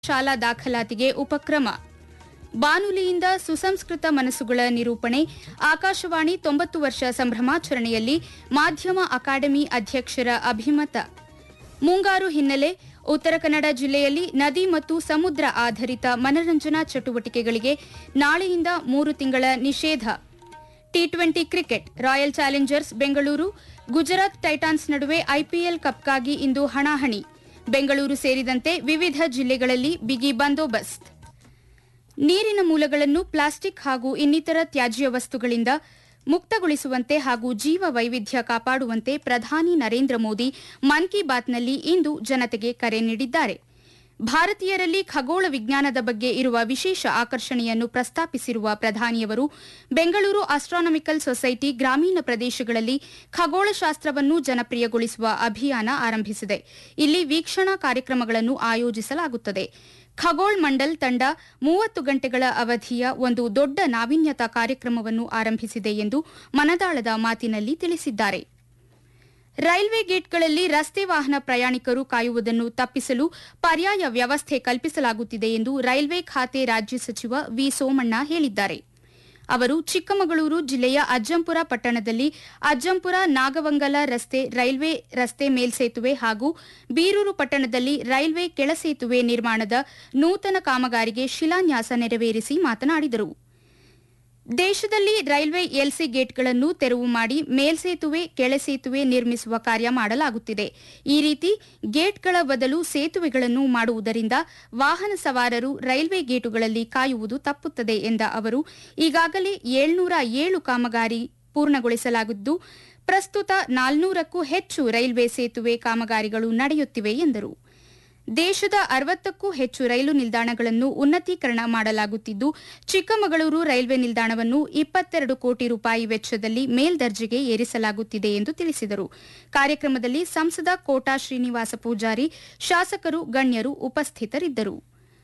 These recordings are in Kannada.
ಶಾಲಾ ದಾಖಲಾತಿಗೆ ಉಪಕ್ರಮ ಬಾನುಲಿಯಿಂದ ಸುಸಂಸ್ಕೃತ ಮನಸ್ಸುಗಳ ನಿರೂಪಣೆ ಆಕಾಶವಾಣಿ ತೊಂಬತ್ತು ವರ್ಷ ಸಂಭ್ರಮಾಚರಣೆಯಲ್ಲಿ ಮಾಧ್ಯಮ ಅಕಾಡೆಮಿ ಅಧ್ಯಕ್ಷರ ಅಭಿಮತ ಮುಂಗಾರು ಹಿನ್ನೆಲೆ ಉತ್ತರ ಕನ್ನಡ ಜಿಲ್ಲೆಯಲ್ಲಿ ನದಿ ಮತ್ತು ಸಮುದ್ರ ಆಧಾರಿತ ಮನರಂಜನಾ ಚಟುವಟಿಕೆಗಳಿಗೆ ನಾಳೆಯಿಂದ ಮೂರು ತಿಂಗಳ ನಿಷೇಧ T twenty cricket Royal Challengers Bengaluru Gujarat Titans ನಡುವೆ ಐಪಿಎಲ್ ಕಪ್ಗಾಗಿ ಇಂದು ಹಣಾಹಣಿ ಬೆಂಗಳೂರು ಸೇರಿದಂತೆ ವಿವಿಧ ಜಿಲ್ಲೆಗಳಲ್ಲಿ ಬಿಗಿ ಬಂದೋಬಸ್ತ್ ನೀರಿನ ಮೂಲಗಳನ್ನು ಪ್ಲಾಸ್ಟಿಕ್ ಹಾಗೂ ಇನ್ನಿತರ ತ್ಯಾಜ್ಯ ವಸ್ತುಗಳಿಂದ ಮುಕ್ತಗೊಳಿಸುವಂತೆ ಹಾಗೂ ಜೀವ ವೈವಿಧ್ಯ ಕಾಪಾಡುವಂತೆ ಪ್ರಧಾನಿ ನರೇಂದ್ರ ಮೋದಿ ಮನ್ ಕಿ ಬಾತ್ನಲ್ಲಿ ಇಂದು ಜನತೆಗೆ ಕರೆ ನೀಡಿದ್ದಾರೆ ಭಾರತೀಯರಲ್ಲಿ ಖಗೋಳ ವಿಜ್ಞಾನದ ಬಗ್ಗೆ ಇರುವ ವಿಶೇಷ ಆಕರ್ಷಣೆಯನ್ನು ಪ್ರಸ್ತಾಪಿಸಿರುವ ಪ್ರಧಾನಿಯವರು ಬೆಂಗಳೂರು ಆಸ್ಟ್ರಾನಮಿಕಲ್ ಸೊಸೈಟಿ ಗ್ರಾಮೀಣ ಪ್ರದೇಶಗಳಲ್ಲಿ ಖಗೋಳಶಾಸ್ತ್ರವನ್ನು ಜನಪ್ರಿಯಗೊಳಿಸುವ ಅಭಿಯಾನ ಆರಂಭಿಸಿದೆ ಇಲ್ಲಿ ವೀಕ್ಷಣಾ ಕಾರ್ಯಕ್ರಮಗಳನ್ನು ಆಯೋಜಿಸಲಾಗುತ್ತದೆ ಖಗೋಳ್ ಮಂಡಲ್ ತಂಡ ಮೂವತ್ತು ಗಂಟೆಗಳ ಅವಧಿಯ ಒಂದು ದೊಡ್ಡ ನಾವೀನ್ಯತಾ ಕಾರ್ಯಕ್ರಮವನ್ನು ಆರಂಭಿಸಿದೆ ಎಂದು ಮನದಾಳದ ಮಾತಿನಲ್ಲಿ ತಿಳಿಸಿದ್ದಾರೆ ರೈಲ್ವೆ ಗೇಟ್ಗಳಲ್ಲಿ ರಸ್ತೆ ವಾಹನ ಪ್ರಯಾಣಿಕರು ಕಾಯುವುದನ್ನು ತಪ್ಪಿಸಲು ಪರ್ಯಾಯ ವ್ಯವಸ್ಥೆ ಕಲ್ಪಿಸಲಾಗುತ್ತಿದೆ ಎಂದು ರೈಲ್ವೆ ಖಾತೆ ರಾಜ್ಯ ಸಚಿವ ವಿ ಸೋಮಣ್ಣ ಹೇಳಿದ್ದಾರೆ ಅವರು ಚಿಕ್ಕಮಗಳೂರು ಜಿಲ್ಲೆಯ ಅಜ್ಜಂಪುರ ಪಟ್ಟಣದಲ್ಲಿ ಅಜ್ಜಂಪುರ ನಾಗವಂಗಲ ರಸ್ತೆ ರೈಲ್ವೆ ರಸ್ತೆ ಮೇಲ್ಸೇತುವೆ ಹಾಗೂ ಬೀರೂರು ಪಟ್ಟಣದಲ್ಲಿ ರೈಲ್ವೆ ಕೆಳಸೇತುವೆ ನಿರ್ಮಾಣದ ನೂತನ ಕಾಮಗಾರಿಗೆ ಶಿಲಾನ್ಯಾಸ ನೆರವೇರಿಸಿ ಮಾತನಾಡಿದರು ದೇಶದಲ್ಲಿ ರೈಲ್ವೆ ಎಲ್ಸಿ ಗೇಟ್ಗಳನ್ನು ತೆರವು ಮಾಡಿ ಮೇಲ್ಸೇತುವೆ ಕೆಳಸೇತುವೆ ನಿರ್ಮಿಸುವ ಕಾರ್ಯ ಮಾಡಲಾಗುತ್ತಿದೆ ಈ ರೀತಿ ಗೇಟ್ಗಳ ಬದಲು ಸೇತುವೆಗಳನ್ನು ಮಾಡುವುದರಿಂದ ವಾಹನ ಸವಾರರು ರೈಲ್ವೆ ಗೇಟುಗಳಲ್ಲಿ ಕಾಯುವುದು ತಪ್ಪುತ್ತದೆ ಎಂದ ಅವರು ಈಗಾಗಲೇ ಏಳ್ನೂರ ಏಳು ಕಾಮಗಾರಿ ಪೂರ್ಣಗೊಳಿಸಲಾಗಿದ್ದು ಪ್ರಸ್ತುತ ನಾಲ್ನೂರಕ್ಕೂ ಹೆಚ್ಚು ರೈಲ್ವೆ ಸೇತುವೆ ಕಾಮಗಾರಿಗಳು ನಡೆಯುತ್ತಿವೆ ಎಂದರು ದೇಶದ ಅರವತ್ತಕ್ಕೂ ಹೆಚ್ಚು ರೈಲು ನಿಲ್ದಾಣಗಳನ್ನು ಉನ್ನತೀಕರಣ ಮಾಡಲಾಗುತ್ತಿದ್ದು ಚಿಕ್ಕಮಗಳೂರು ರೈಲ್ವೆ ನಿಲ್ದಾಣವನ್ನು ಇಪ್ಪತ್ತೆರಡು ಕೋಟಿ ರೂಪಾಯಿ ವೆಚ್ಚದಲ್ಲಿ ಮೇಲ್ದರ್ಜೆಗೆ ಏರಿಸಲಾಗುತ್ತಿದೆ ಎಂದು ತಿಳಿಸಿದರು ಕಾರ್ಯಕ್ರಮದಲ್ಲಿ ಸಂಸದ ಕೋಟಾ ಶ್ರೀನಿವಾಸ ಪೂಜಾರಿ ಶಾಸಕರು ಗಣ್ಯರು ಉಪಸ್ಥಿತರಿದ್ದರು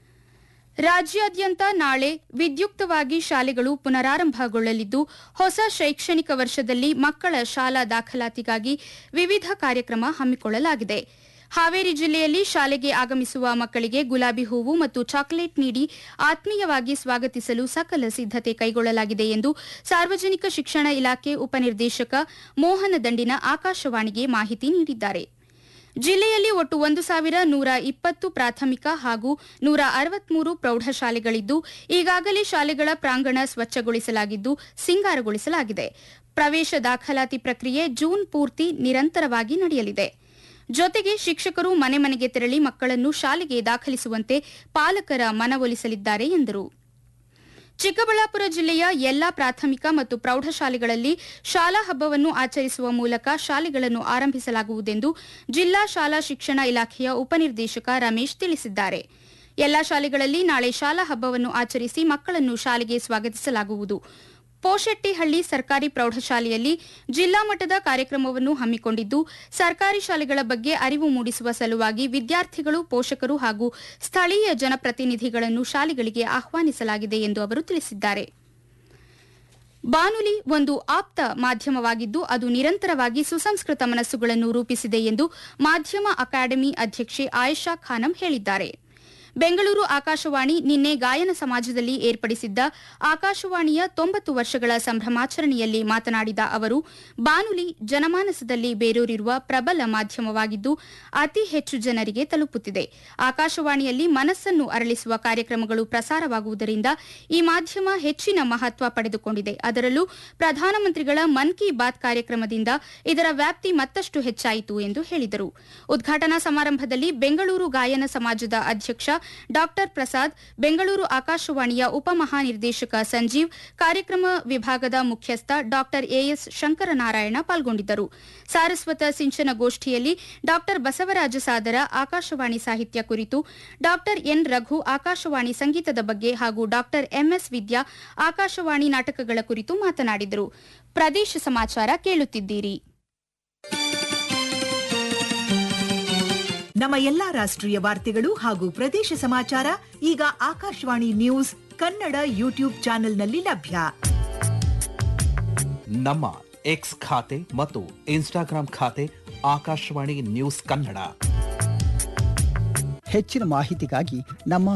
ರಾಜ್ಯಾದ್ಯಂತ ನಾಳೆ ವಿದ್ಯುಕ್ತವಾಗಿ ಶಾಲೆಗಳು ಪುನರಾರಂಭಗೊಳ್ಳಲಿದ್ದು ಹೊಸ ಶೈಕ್ಷಣಿಕ ವರ್ಷದಲ್ಲಿ ಮಕ್ಕಳ ಶಾಲಾ ದಾಖಲಾತಿಗಾಗಿ ವಿವಿಧ ಕಾರ್ಯಕ್ರಮ ಹಮ್ಮಿಕೊಳ್ಳಲಾಗಿದೆ ಹಾವೇರಿ ಜಿಲ್ಲೆಯಲ್ಲಿ ಶಾಲೆಗೆ ಆಗಮಿಸುವ ಮಕ್ಕಳಿಗೆ ಗುಲಾಬಿ ಹೂವು ಮತ್ತು ಚಾಕೊಲೇಟ್ ನೀಡಿ ಆತ್ಮೀಯವಾಗಿ ಸ್ವಾಗತಿಸಲು ಸಕಲ ಸಿದ್ದತೆ ಕೈಗೊಳ್ಳಲಾಗಿದೆ ಎಂದು ಸಾರ್ವಜನಿಕ ಶಿಕ್ಷಣ ಇಲಾಖೆ ಉಪನಿರ್ದೇಶಕ ಮೋಹನ ದಂಡಿನ ಆಕಾಶವಾಣಿಗೆ ಮಾಹಿತಿ ನೀಡಿದ್ದಾರೆ ಜಿಲ್ಲೆಯಲ್ಲಿ ಒಟ್ಟು ಒಂದು ಸಾವಿರ ನೂರ ಇಪ್ಪತ್ತು ಪ್ರಾಥಮಿಕ ಹಾಗೂ ನೂರ ಅರವತ್ಮೂರು ಪ್ರೌಢಶಾಲೆಗಳಿದ್ದು ಈಗಾಗಲೇ ಶಾಲೆಗಳ ಪ್ರಾಂಗಣ ಸ್ವಚ್ಛಗೊಳಿಸಲಾಗಿದ್ದು ಸಿಂಗಾರಗೊಳಿಸಲಾಗಿದೆ ಪ್ರವೇಶ ದಾಖಲಾತಿ ಪ್ರಕ್ರಿಯೆ ಜೂನ್ ಪೂರ್ತಿ ನಿರಂತರವಾಗಿ ನಡೆಯಲಿದೆ ಜೊತೆಗೆ ಶಿಕ್ಷಕರು ಮನೆ ಮನೆಗೆ ತೆರಳಿ ಮಕ್ಕಳನ್ನು ಶಾಲೆಗೆ ದಾಖಲಿಸುವಂತೆ ಪಾಲಕರ ಮನವೊಲಿಸಲಿದ್ದಾರೆ ಎಂದರು ಚಿಕ್ಕಬಳ್ಳಾಪುರ ಜಿಲ್ಲೆಯ ಎಲ್ಲಾ ಪ್ರಾಥಮಿಕ ಮತ್ತು ಪ್ರೌಢಶಾಲೆಗಳಲ್ಲಿ ಶಾಲಾ ಹಬ್ಬವನ್ನು ಆಚರಿಸುವ ಮೂಲಕ ಶಾಲೆಗಳನ್ನು ಆರಂಭಿಸಲಾಗುವುದೆಂದು ಜಿಲ್ಲಾ ಶಾಲಾ ಶಿಕ್ಷಣ ಇಲಾಖೆಯ ಉಪನಿರ್ದೇಶಕ ರಮೇಶ್ ತಿಳಿಸಿದ್ದಾರೆ ಎಲ್ಲಾ ಶಾಲೆಗಳಲ್ಲಿ ನಾಳೆ ಶಾಲಾ ಹಬ್ಬವನ್ನು ಆಚರಿಸಿ ಮಕ್ಕಳನ್ನು ಶಾಲೆಗೆ ಸ್ವಾಗತಿಸಲಾಗುವುದು ಪೋಶೆಟ್ಟಿಹಳ್ಳಿ ಸರ್ಕಾರಿ ಪ್ರೌಢಶಾಲೆಯಲ್ಲಿ ಜಿಲ್ಲಾ ಮಟ್ಟದ ಕಾರ್ಯಕ್ರಮವನ್ನು ಹಮ್ಮಿಕೊಂಡಿದ್ದು ಸರ್ಕಾರಿ ಶಾಲೆಗಳ ಬಗ್ಗೆ ಅರಿವು ಮೂಡಿಸುವ ಸಲುವಾಗಿ ವಿದ್ಯಾರ್ಥಿಗಳು ಪೋಷಕರು ಹಾಗೂ ಸ್ಥಳೀಯ ಜನಪ್ರತಿನಿಧಿಗಳನ್ನು ಶಾಲೆಗಳಿಗೆ ಆಹ್ವಾನಿಸಲಾಗಿದೆ ಎಂದು ಅವರು ತಿಳಿಸಿದ್ದಾರೆ ಬಾನುಲಿ ಒಂದು ಆಪ್ತ ಮಾಧ್ಯಮವಾಗಿದ್ದು ಅದು ನಿರಂತರವಾಗಿ ಸುಸಂಸ್ಕೃತ ಮನಸ್ಸುಗಳನ್ನು ರೂಪಿಸಿದೆ ಎಂದು ಮಾಧ್ಯಮ ಅಕಾಡೆಮಿ ಅಧ್ಯಕ್ಷೆ ಆಯೇಷಾ ಖಾನಂ ಹೇಳಿದ್ದಾರೆ ಬೆಂಗಳೂರು ಆಕಾಶವಾಣಿ ನಿನ್ನೆ ಗಾಯನ ಸಮಾಜದಲ್ಲಿ ಏರ್ಪಡಿಸಿದ್ದ ಆಕಾಶವಾಣಿಯ ತೊಂಬತ್ತು ವರ್ಷಗಳ ಸಂಭ್ರಮಾಚರಣೆಯಲ್ಲಿ ಮಾತನಾಡಿದ ಅವರು ಬಾನುಲಿ ಜನಮಾನಸದಲ್ಲಿ ಬೇರೂರಿರುವ ಪ್ರಬಲ ಮಾಧ್ಯಮವಾಗಿದ್ದು ಅತಿ ಹೆಚ್ಚು ಜನರಿಗೆ ತಲುಪುತ್ತಿದೆ ಆಕಾಶವಾಣಿಯಲ್ಲಿ ಮನಸ್ಸನ್ನು ಅರಳಿಸುವ ಕಾರ್ಯಕ್ರಮಗಳು ಪ್ರಸಾರವಾಗುವುದರಿಂದ ಈ ಮಾಧ್ಯಮ ಹೆಚ್ಚಿನ ಮಹತ್ವ ಪಡೆದುಕೊಂಡಿದೆ ಅದರಲ್ಲೂ ಪ್ರಧಾನಮಂತ್ರಿಗಳ ಮನ್ ಕಿ ಬಾತ್ ಕಾರ್ಯಕ್ರಮದಿಂದ ಇದರ ವ್ಯಾಪ್ತಿ ಮತ್ತಷ್ಟು ಹೆಚ್ಚಾಯಿತು ಎಂದು ಹೇಳಿದರು ಉದ್ಘಾಟನಾ ಸಮಾರಂಭದಲ್ಲಿ ಬೆಂಗಳೂರು ಗಾಯನ ಸಮಾಜದ ಅಧ್ಯಕ್ಷ ಡಾ ಪ್ರಸಾದ್ ಬೆಂಗಳೂರು ಆಕಾಶವಾಣಿಯ ಉಪಮಹಾನಿರ್ದೇಶಕ ಸಂಜೀವ್ ಕಾರ್ಯಕ್ರಮ ವಿಭಾಗದ ಮುಖ್ಯಸ್ಥ ಡಾ ಎಎಸ್ ಶಂಕರನಾರಾಯಣ ಪಾಲ್ಗೊಂಡಿದ್ದರು ಸಾರಸ್ವತ ಸಿಂಚನ ಗೋಷ್ಠಿಯಲ್ಲಿ ಡಾ ಬಸವರಾಜ ಸಾದರ ಆಕಾಶವಾಣಿ ಸಾಹಿತ್ಯ ಕುರಿತು ಡಾ ಎನ್ ರಘು ಆಕಾಶವಾಣಿ ಸಂಗೀತದ ಬಗ್ಗೆ ಹಾಗೂ ಡಾ ಎಂಎಸ್ ವಿದ್ಯಾ ಆಕಾಶವಾಣಿ ನಾಟಕಗಳ ಕುರಿತು ಮಾತನಾಡಿದರು ಪ್ರದೇಶ ಸಮಾಚಾರ ಕೇಳುತ್ತಿದ್ದೀರಿ ನಮ್ಮ ಎಲ್ಲಾ ರಾಷ್ಟ್ರೀಯ ವಾರ್ತೆಗಳು ಹಾಗೂ ಪ್ರದೇಶ ಸಮಾಚಾರ ಈಗ ಆಕಾಶವಾಣಿ ನ್ಯೂಸ್ ಕನ್ನಡ ಯೂಟ್ಯೂಬ್ ಚಾನೆಲ್ನಲ್ಲಿ ಲಭ್ಯ ನಮ್ಮ ಎಕ್ಸ್ ಖಾತೆ ಮತ್ತು ಇನ್ಸ್ಟಾಗ್ರಾಂ ಖಾತೆ ಆಕಾಶವಾಣಿ ನ್ಯೂಸ್ ಕನ್ನಡ ಹೆಚ್ಚಿನ ಮಾಹಿತಿಗಾಗಿ ನಮ್ಮ